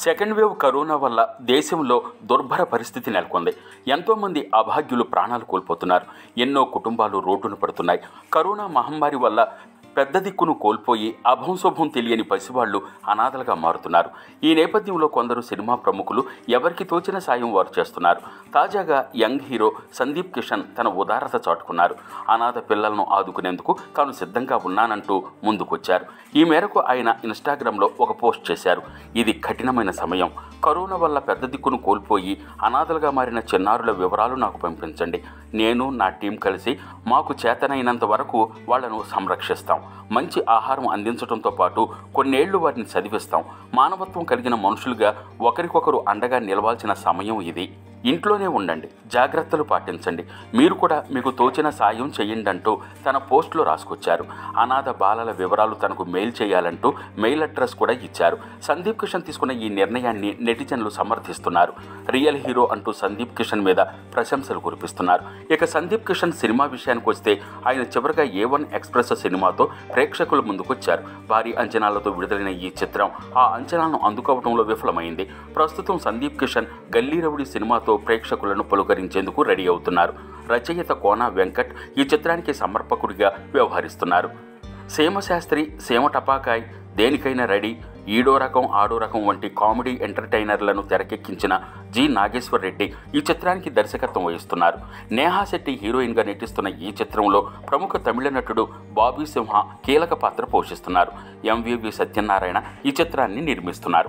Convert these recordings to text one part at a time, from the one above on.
second wave corona వల్ల దేశంలో దుర్భర పరిస్థితి నెలకొంది ఎంతోమంది అభాగ్యులు ప్రాణాలు కోల్పోతున్నారు ఎన్నో కుటుంబాలు రోడ్డున పడుతున్నాయి కరోనా మహమ్మారి వల్ల పెద్ద దిక్కును కోల్పోయి అభంశుభం తెలియని పసివాళ్లు అనాథలుగా మారుతున్నారు ఈ నేపథ్యంలో కొందరు సినిమా ప్రముఖులు ఎవరికి తోచిన సాయం వారు చేస్తున్నారు తాజాగా యంగ్ హీరో సందీప్ కిషన్ తన ఉదారత చాటుకున్నారు అనాథ పిల్లలను ఆదుకునేందుకు తాను సిద్ధంగా ఉన్నానంటూ ముందుకొచ్చారు ఈ మేరకు ఆయన ఇన్స్టాగ్రామ్లో ఒక పోస్ట్ చేశారు ఇది కఠినమైన సమయం కరోనా వల్ల పెద్ద దిక్కును కోల్పోయి అనాథలుగా మారిన చిన్నారుల వివరాలు నాకు పంపించండి నేను నా టీం కలిసి మాకు చేతనైనంత వరకు వాళ్లను సంరక్షిస్తాం మంచి ఆహారం అందించడంతో పాటు కొన్నేళ్లు వారిని చదివిస్తాం మానవత్వం కలిగిన మనుషులుగా ఒకరికొకరు అండగా నిలవాల్సిన సమయం ఇది ఇంట్లోనే ఉండండి జాగ్రత్తలు పాటించండి మీరు కూడా మీకు తోచిన సాయం చేయండి అంటూ తన పోస్టులో రాసుకొచ్చారు అనాథ బాలల వివరాలు తనకు మెయిల్ చేయాలంటూ మెయిల్ అడ్రస్ కూడా ఇచ్చారు సందీప్ కిషన్ తీసుకున్న ఈ నిర్ణయాన్ని నెటిజన్లు సమర్థిస్తున్నారు రియల్ హీరో అంటూ సందీప్ కిషన్ మీద ప్రశంసలు కురిపిస్తున్నారు ఇక సందీప్ కిషన్ సినిమా విషయానికి వస్తే ఆయన చివరిగా ఏ వన్ ఎక్స్ప్రెస్ సినిమాతో ప్రేక్షకుల ముందుకొచ్చారు భారీ అంచనాలతో విడుదలైన ఈ చిత్రం ఆ అంచనాలను అందుకోవడంలో విఫలమైంది ప్రస్తుతం సందీప్ కిషన్ గల్లీ రౌడీ సినిమాతో ప్రేక్షకులను పలుకరించేందుకు రెడీ అవుతున్నారు రచయిత కోన వెంకట్ ఈ చిత్రానికి సమర్పకుడిగా వ్యవహరిస్తున్నారు సీమశాస్త్రి సీమ టపాకాయ్ దేనికైనా రెడీ ఈడో రకం ఆడో రకం వంటి కామెడీ ఎంటర్టైనర్లను తెరకెక్కించిన జి నాగేశ్వర్ రెడ్డి ఈ చిత్రానికి దర్శకత్వం వహిస్తున్నారు నేహా శెట్టి హీరోయిన్గా నటిస్తున్న ఈ చిత్రంలో ప్రముఖ తమిళ నటుడు బాబీ సింహ కీలక పాత్ర పోషిస్తున్నారు ఎంవివి సత్యనారాయణ ఈ చిత్రాన్ని నిర్మిస్తున్నారు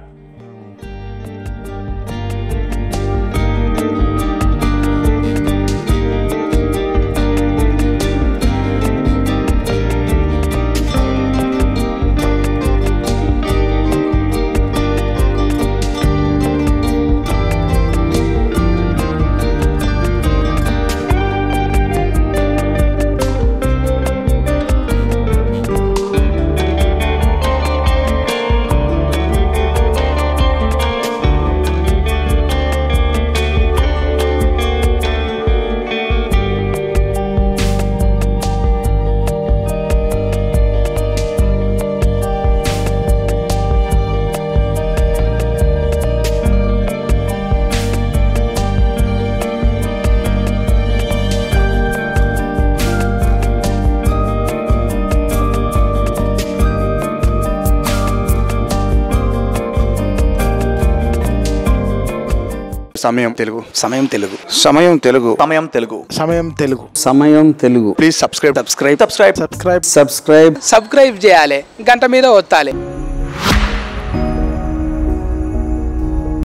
సమయం Telugu Samayam Telugu Samayam Telugu Samayam Telugu Samayam Telugu Samayam Telugu please subscribe subscribe subscribe subscribe subscribe subscribe చేయాలి గంట మీద ఒత్తాలి